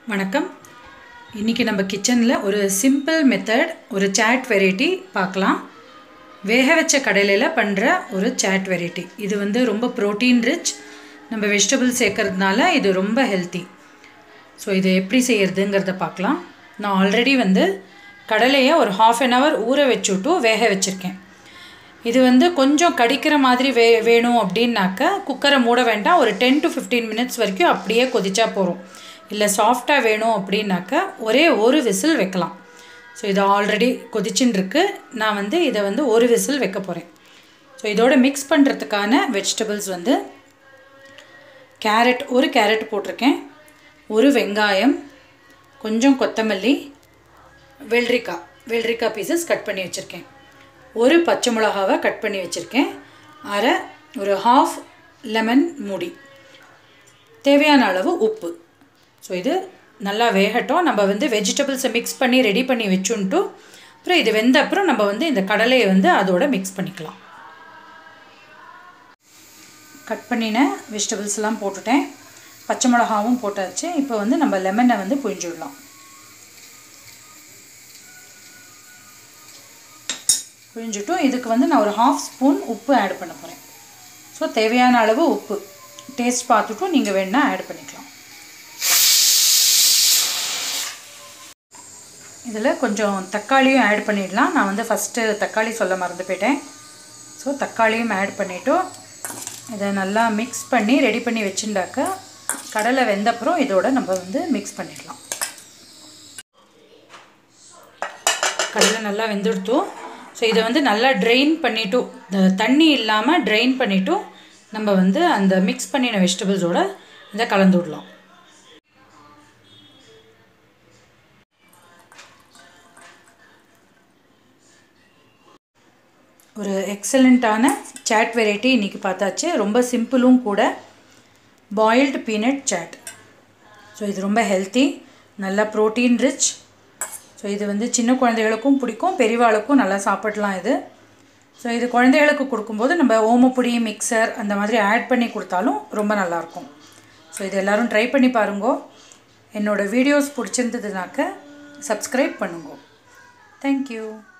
வணக்கம் இன்றைக்கி நம்ம கிச்சனில் ஒரு சிம்பிள் மெத்தட் ஒரு சாட் வெரைட்டி பார்க்கலாம் வேக வச்ச கடலையில் பண்ணுற ஒரு சாட் வெரைட்டி இது வந்து ரொம்ப ப்ரோட்டீன் ரிச் நம்ம வெஜிடபிள் சேர்க்கறதுனால இது ரொம்ப ஹெல்த்தி ஸோ இது எப்படி செய்யறதுங்கிறத பார்க்கலாம் நான் ஆல்ரெடி வந்து கடலையை ஒரு ஹாஃப் அன் ஹவர் ஊற வச்சுட்டு வேக வச்சுருக்கேன் இது வந்து கொஞ்சம் கடிக்கிற மாதிரி வே வேணும் அப்படின்னாக்க குக்கரை மூட வேண்டாம் ஒரு டென் டு ஃபிஃப்டீன் மினிட்ஸ் வரைக்கும் அப்படியே கொதிச்சா போகிறோம் இல்லை சாஃப்டாக வேணும் அப்படின்னாக்க ஒரே ஒரு விசில் வைக்கலாம் ஸோ இது ஆல்ரெடி கொதிச்சுன்னு இருக்கு நான் வந்து இதை வந்து ஒரு விசில் வைக்க போகிறேன் ஸோ இதோட மிக்ஸ் பண்ணுறதுக்கான வெஜிடபிள்ஸ் வந்து கேரட் ஒரு கேரட் போட்டிருக்கேன் ஒரு வெங்காயம் கொஞ்சம் கொத்தமல்லி வெள்ளரிக்காய் வெள்ளரிக்காய் பீசஸ் கட் பண்ணி வச்சுருக்கேன் ஒரு பச்சை மிளகாவை கட் பண்ணி வச்சுருக்கேன் அரை ஒரு ஹாஃப் லெமன் மூடி தேவையான அளவு உப்பு ஸோ இது நல்லா வேகட்டும் நம்ம வந்து வெஜிடபிள்ஸை மிக்ஸ் பண்ணி ரெடி பண்ணி வச்சுன்ட்டு அப்புறம் இது வெந்த அப்புறம் நம்ம வந்து இந்த கடலையை வந்து அதோட மிக்ஸ் பண்ணிக்கலாம் கட் பண்ணின வெஜிடபிள்ஸ்லாம் போட்டுட்டேன் பச்சை மிளகாவும் போட்டாச்சு இப்போ வந்து நம்ம லெமனை வந்து புழிஞ்சு விடலாம் புழிஞ்சிட்டும் இதுக்கு வந்து நான் ஒரு ஹாஃப் ஸ்பூன் உப்பு ஆட் பண்ண போகிறேன் ஸோ தேவையான அளவு உப்பு டேஸ்ட் பார்த்துட்டும் நீங்கள் வேணால் ஆட் பண்ணிக்கலாம் இதில் கொஞ்சம் தக்காளியும் ஆட் பண்ணிடலாம் நான் வந்து ஃபஸ்ட்டு தக்காளி சொல்ல மறந்து போயிட்டேன் ஸோ தக்காளியும் ஆட் பண்ணிவிட்டு இதை நல்லா மிக்ஸ் பண்ணி ரெடி பண்ணி வச்சுட்டாக்க கடலை வெந்தப்புறம் இதோட நம்ம வந்து மிக்ஸ் பண்ணிடலாம் கடலை நல்லா வெந்துடுத்தோம் ஸோ இதை வந்து நல்லா ட்ரெயின் பண்ணிவிட்டு தண்ணி இல்லாமல் ட்ரெயின் பண்ணிவிட்டு நம்ம வந்து அந்த மிக்ஸ் பண்ணின வெஜிடபிள்ஸோட இதை கலந்து விடலாம் ஒரு எக்ஸலண்ட்டான சாட் வெரைட்டி இன்றைக்கி பார்த்தாச்சு ரொம்ப சிம்பிளும் கூட பாயில்டு பீனட் சாட் ஸோ இது ரொம்ப ஹெல்த்தி நல்லா ப்ரோட்டீன் ரிச் ஸோ இது வந்து சின்ன குழந்தைகளுக்கும் பிடிக்கும் பெரியவாளுக்கும் நல்லா சாப்பிடலாம் இது ஸோ இது குழந்தைகளுக்கு கொடுக்கும்போது நம்ம ஓமப்பொடி மிக்சர் அந்த மாதிரி ஆட் பண்ணி கொடுத்தாலும் ரொம்ப நல்லாயிருக்கும் ஸோ இது எல்லோரும் ட்ரை பண்ணி பாருங்கோ என்னோடய வீடியோஸ் பிடிச்சிருந்ததுனாக்க சப்ஸ்கிரைப் பண்ணுங்க தேங்க்யூ